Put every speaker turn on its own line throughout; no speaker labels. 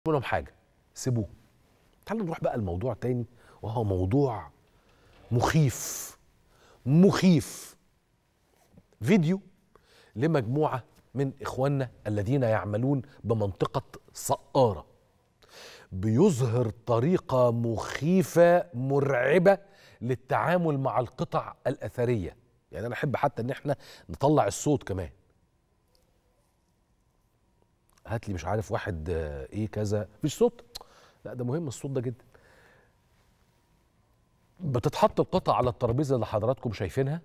لهم حاجه سيبوه تعالوا نروح بقى الموضوع تاني وهو موضوع مخيف مخيف فيديو لمجموعه من اخواننا الذين يعملون بمنطقه سقاره بيظهر طريقه مخيفه مرعبه للتعامل مع القطع الاثريه يعني انا احب حتى ان احنا نطلع الصوت كمان هات لي مش عارف واحد آه، ايه كذا مفيش صوت لا ده مهم الصوت ده جدا بتتحط القطع على الترابيزه اللي حضراتكم شايفينها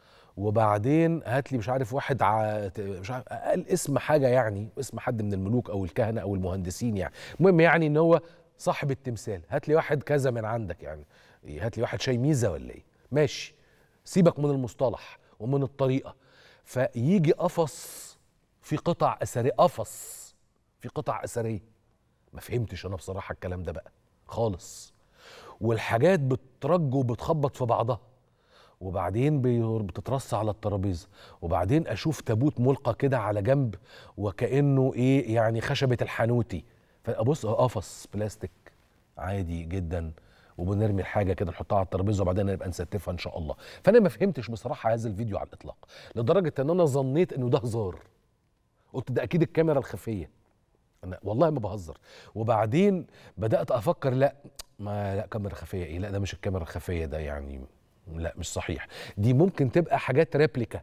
وبعدين هات لي مش عارف واحد ع... مش عارف قال اسم حاجه يعني اسم حد من الملوك او الكهنه او المهندسين يعني المهم يعني ان هو صاحب التمثال هات لي واحد كذا من عندك يعني إيه، هات لي واحد شاي ميزه ولا ايه ماشي سيبك من المصطلح ومن الطريقه فيجي قفص في قطع اثريه قفص في قطع اثريه ما فهمتش انا بصراحه الكلام ده بقى خالص والحاجات بترج وبتخبط في بعضها وبعدين بي- بتترص على الترابيزه وبعدين اشوف تابوت ملقى كده على جنب وكانه ايه يعني خشبه الحانوتي فابص أه قفص بلاستيك عادي جدا وبنرمي الحاجه كده نحطها على الترابيزه وبعدين نبقى نستفها ان شاء الله فانا ما فهمتش بصراحه هذا الفيديو على الاطلاق لدرجه ان انا ظنيت انه ده هزار قلت ده اكيد الكاميرا الخفيه انا والله ما بهزر وبعدين بدات افكر لا ما لا كاميرا خفيه ايه لا ده مش الكاميرا الخفيه ده يعني لا مش صحيح دي ممكن تبقى حاجات ريبليكا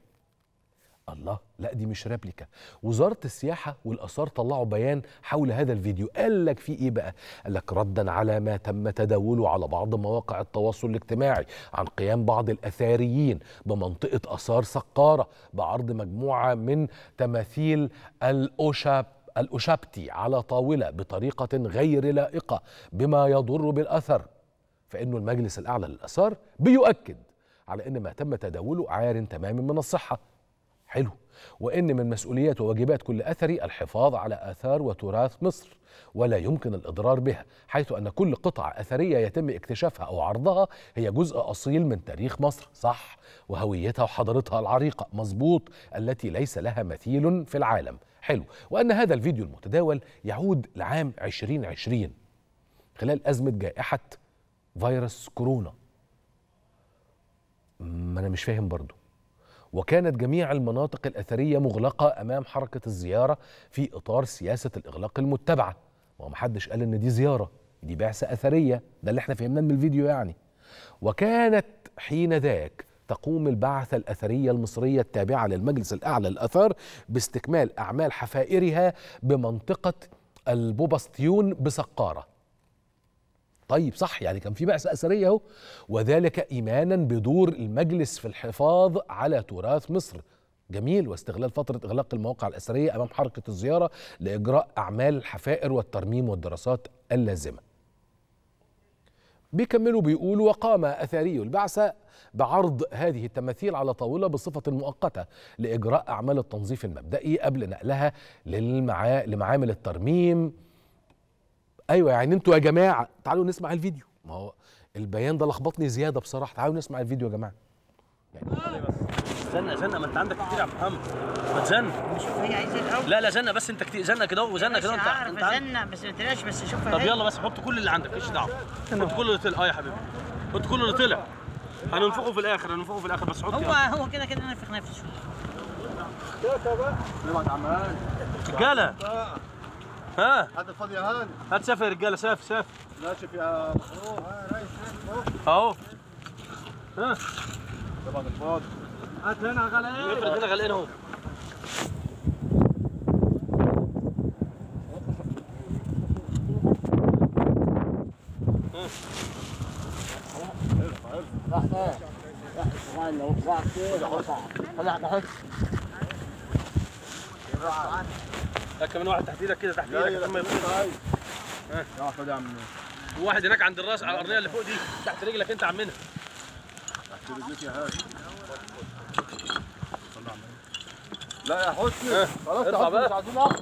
الله لا دي مش ريبليكا وزارة السياحة والآثار طلعوا بيان حول هذا الفيديو قال لك فيه إيه بقى قال لك ردا على ما تم تداوله على بعض مواقع التواصل الاجتماعي عن قيام بعض الأثاريين بمنطقة آثار سقارة بعرض مجموعة من تماثيل الأوشاب الأوشابتي على طاولة بطريقة غير لائقة بما يضر بالأثر فإنه المجلس الأعلى للآثار بيؤكد على أن ما تم تداوله عار تماما من الصحة حلو وان من مسؤوليات وواجبات كل اثري الحفاظ على اثار وتراث مصر ولا يمكن الاضرار بها حيث ان كل قطعه اثريه يتم اكتشافها او عرضها هي جزء اصيل من تاريخ مصر صح وهويتها وحضارتها العريقه مظبوط التي ليس لها مثيل في العالم حلو وان هذا الفيديو المتداول يعود لعام 2020 خلال ازمه جائحه فيروس كورونا ما انا مش فاهم برضو وكانت جميع المناطق الأثرية مغلقة أمام حركة الزيارة في إطار سياسة الإغلاق المتبعة ومحدش قال إن دي زيارة دي بعثة أثرية ده اللي احنا فهمناه من الفيديو يعني وكانت حين ذاك تقوم البعثة الأثرية المصرية التابعة للمجلس الأعلى للآثار باستكمال أعمال حفائرها بمنطقة البوبستيون بسقارة طيب صح يعني كان في بعثة أثرية أهو وذلك إيمانا بدور المجلس في الحفاظ على تراث مصر جميل واستغلال فترة إغلاق المواقع الأثرية أمام حركة الزيارة لإجراء أعمال الحفائر والترميم والدراسات اللازمة بيكملوا بيقولوا وقام أثري البعثة بعرض هذه التماثيل على طاولة بصفة مؤقتة لإجراء أعمال التنظيف المبدئي قبل نقلها للمعا... لمعامل الترميم ايوه يعني انتوا يا جماعه تعالوا نسمع الفيديو ما هو البيان ده لخبطني زياده بصراحه تعالوا نسمع الفيديو يا جماعه
زنة زنة ما انت عندك كتير يا عبد محمد ما تزن
شوف هي عايزه الاول
لا لا زنة بس انت كتير زنة كده وزنة
مش
كده انت
عارف
انت عندك.
ازنق بس ما تلاش بس شوفها
طب
هي.
يلا بس حط كل اللي عندك ماليش دعوه حط كل اللي طلع اه يا حبيبي حط كل اللي طلع هننفخه في الاخر هننفخه في الاخر بس حط
هو
يلا.
هو كده كده نفخ نفسه
رجاله ها
هذا الفاضي يا هاني
هات سافر يا رجاله سافر سافر
ناشف يا محمود
اهو ها
طبعا الفاضي
هات هنا غلقان افرض هنا غلقان اهو لا كمان واحد تحت ايدك كده تحت
لا
ايدك
لا
لما يفوت
يا فاضي يا عم
وواحد هناك عند الراس على الارضيه اللي فوق دي تحت رجلك انت عمنا
تحت رجلك يا هاني لا يا حسني خلاص
ارفع
تعالوا
بقى.
مش عايزين نقف.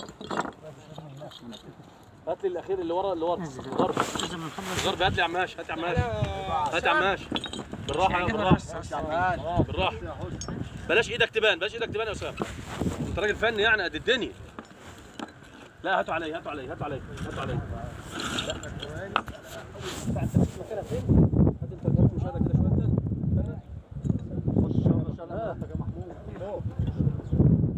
هات لي الاخير اللي ورا اللي ورا الغرب الغرب هات لي عماش هات عماش هات عماش بالراحه يا بالراحه بالراحه بلاش ايدك تبان بلاش ايدك تبان يا اسامه انت راجل فني يعني قد الدنيا لا هاتوا علي هاتوا علي هاتوا علي هاتوا علي مكانها فين؟ هات انت جنب مشاهده كده شويه انت
خش ان شاء الله ان شاء الله